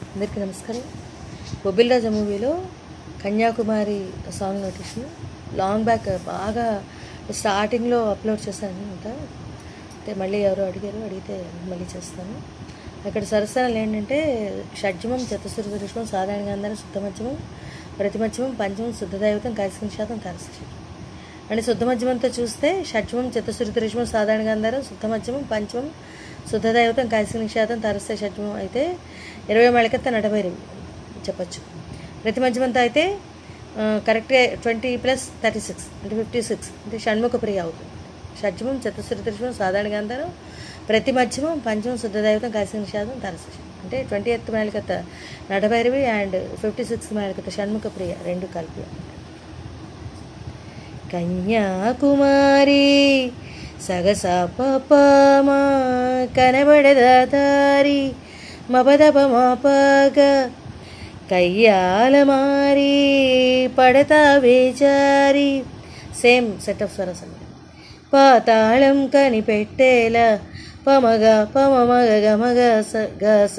అందరికీ నమస్కారం బొబ్బిల్ మూవీలో Kanyakumari song notation long back బాగా స్టార్టింగ్లో అప్లోడ్ చేశాను అనమాట అంటే మళ్ళీ ఎవరో అడిగారు అడిగితే మళ్ళీ చేస్తాను అక్కడ సరసనాలు ఏంటంటే షడ్జమం చతుశ్రుత ఋషమం సాధారణ గంధారం శుద్ధమధ్యమం ప్రతిమధ్యమం పంచమం శుద్ధదైవతం కాశికం శాతం కరసి అంటే శుద్ధ మధ్యమంతో చూస్తే షడ్జమం చతుశ్రుత ఋషమం సాధారణ గంధారం శుద్ధ మధ్యమం పంచమం శుద్ధ దైవతం కాశీ నిషాదం తరస్య షడ్జమం అయితే ఇరవై మళకెత్త నలభై చెప్పచ్చు ప్రతి మధ్యమంతో అయితే ఆ, కరెక్ట్గా ట్వంటీ ప్లస్ థర్టీ సిక్స్ అంటే ఫిఫ్టీ సిక్స్ అంటే షణ్ముఖ ప్రియ అవుతుంది షడ్జమం చతుశ్రుత ఋషమం సాధారణ గంధారం ప్రతి మధ్యమం పంచమం శుద్ధ దైవతం కాశీ నిషాదం తరస్య అంటే ట్వంటీ ఎత్ మేళకత్త నడభైరవి అండ్ ఫిఫ్టీ సిక్స్ మేళకత్త షణ్ముఖ ప్రియ రెండు కలిపి కన్యాకుమారి సగస పపమా కనబడదారి మపదప మాపగ కయ్యాలమారి పడతా వేచారి సేమ్ సెట్ ఆఫ్ స్వరస్ అండి పాతాళం కనిపెట్టేలా పమగ పమమగ గమగ స గస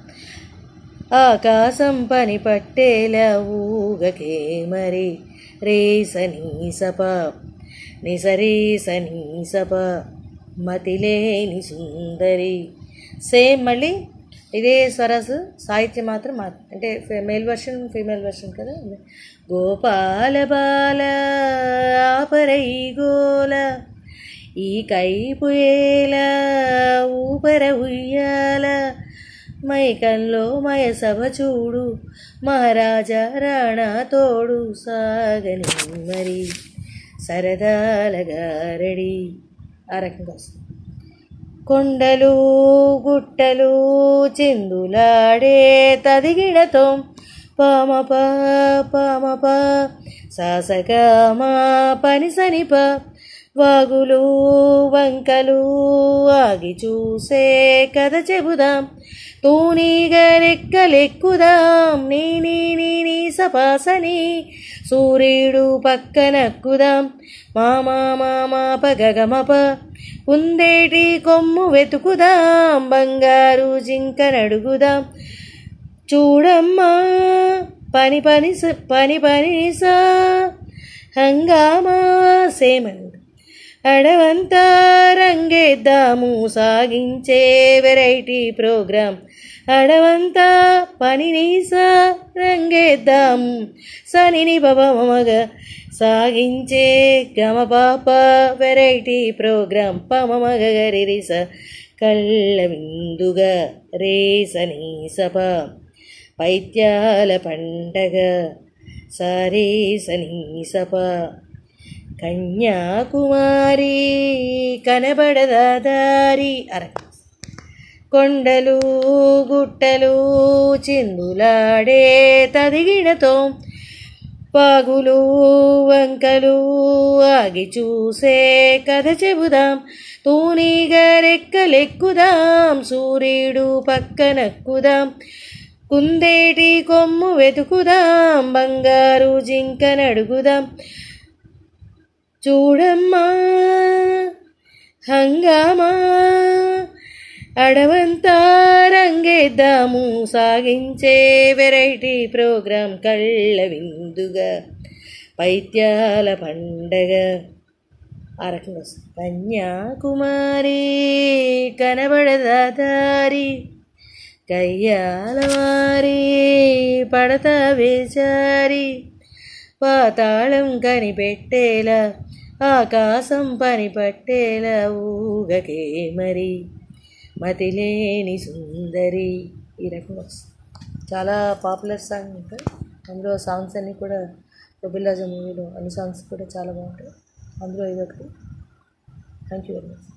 ఆకాశం పని పట్టేలా ఊగకే మరి రేసని సప నిసరేసని సప మతిలేని సుందరి సేమ్ మళ్ళీ ఇదే స్వరస్ సాహిత్యం మాత్రం మా అంటే మేల్ వర్షన్ ఫీమేల్ వర్షన్ కదా గోపాల బాల ఆపరై గోల ఈ కైపు ఏల ఊపర ఉయ్యాల మైకంలో మయ సభ చూడు మహారాజా రాణా తోడు సాగని మరి సరదాల గారడి ఆ రకంగా వస్తుంది కొండలు గుట్టలు చిందులాడే తదిగిడతో పామప పామప సాసగమా పని సనిప వాగులు వంకలు ఆగి చూసే కథ చెబుదాం తూనీగరెక్కలెక్కుదాం నీ నీ నీ నీ సపాసని సూర్యుడు పక్కనక్కుదాం మామా మామా పగగమప కుందేటి కొమ్ము వెతుకుదాం బంగారు జింక నడుగుదాం చూడమ్మా పని పని స- పని పని సా హంగామా సేమండి అడవంతా రంగేద్దాము సాగించే వెరైటీ ప్రోగ్రాం అడవంతా పని నీసా రంగేద్దాము సనిని మగ సాగించే గమ పాప వెరైటీ ప్రోగ్రాం పమ మగ గరిరిస కళ్ళ విందుగా రేసని సప పైత్యాల పండగ సరేసని సప కన్యాకుమారి కనబడదారి అరక కొండలు గుట్టలు చిందులాడే తదిగిడతో పాగులు వంకలు ఆగి చూసే కథ చెబుదాం తూనీగరెక్కలెక్కుదాం సూర్యుడు పక్కనక్కుదాం కుందేటి కొమ్ము వెతుకుదాం బంగారు జింక నడుగుదాం చూడమ్మా హంగామా అడవంతా రంగేద్దాము సాగించే వెరైటీ ప్రోగ్రాం కళ్ళ విందుగా పైత్యాల పండగ ఆ రకంగా వస్తుంది కన్యాకుమారి కనబడదారి కయ్యాలవారి పడత వేచారి పాతాళం కనిపెట్టేలా ఆకాశం పని పట్టేలా ఊగకే మరి మతిలేని సుందరి ఈ రకంగా వస్తుంది చాలా పాపులర్ సాంగ్ ఇంకా అందులో సాంగ్స్ అన్నీ కూడా రొబిల్లాజా మూవీలో అన్ని సాంగ్స్ కూడా చాలా బాగుంటాయి అందులో ఇదొకటి థ్యాంక్ యూ వెరీ మచ్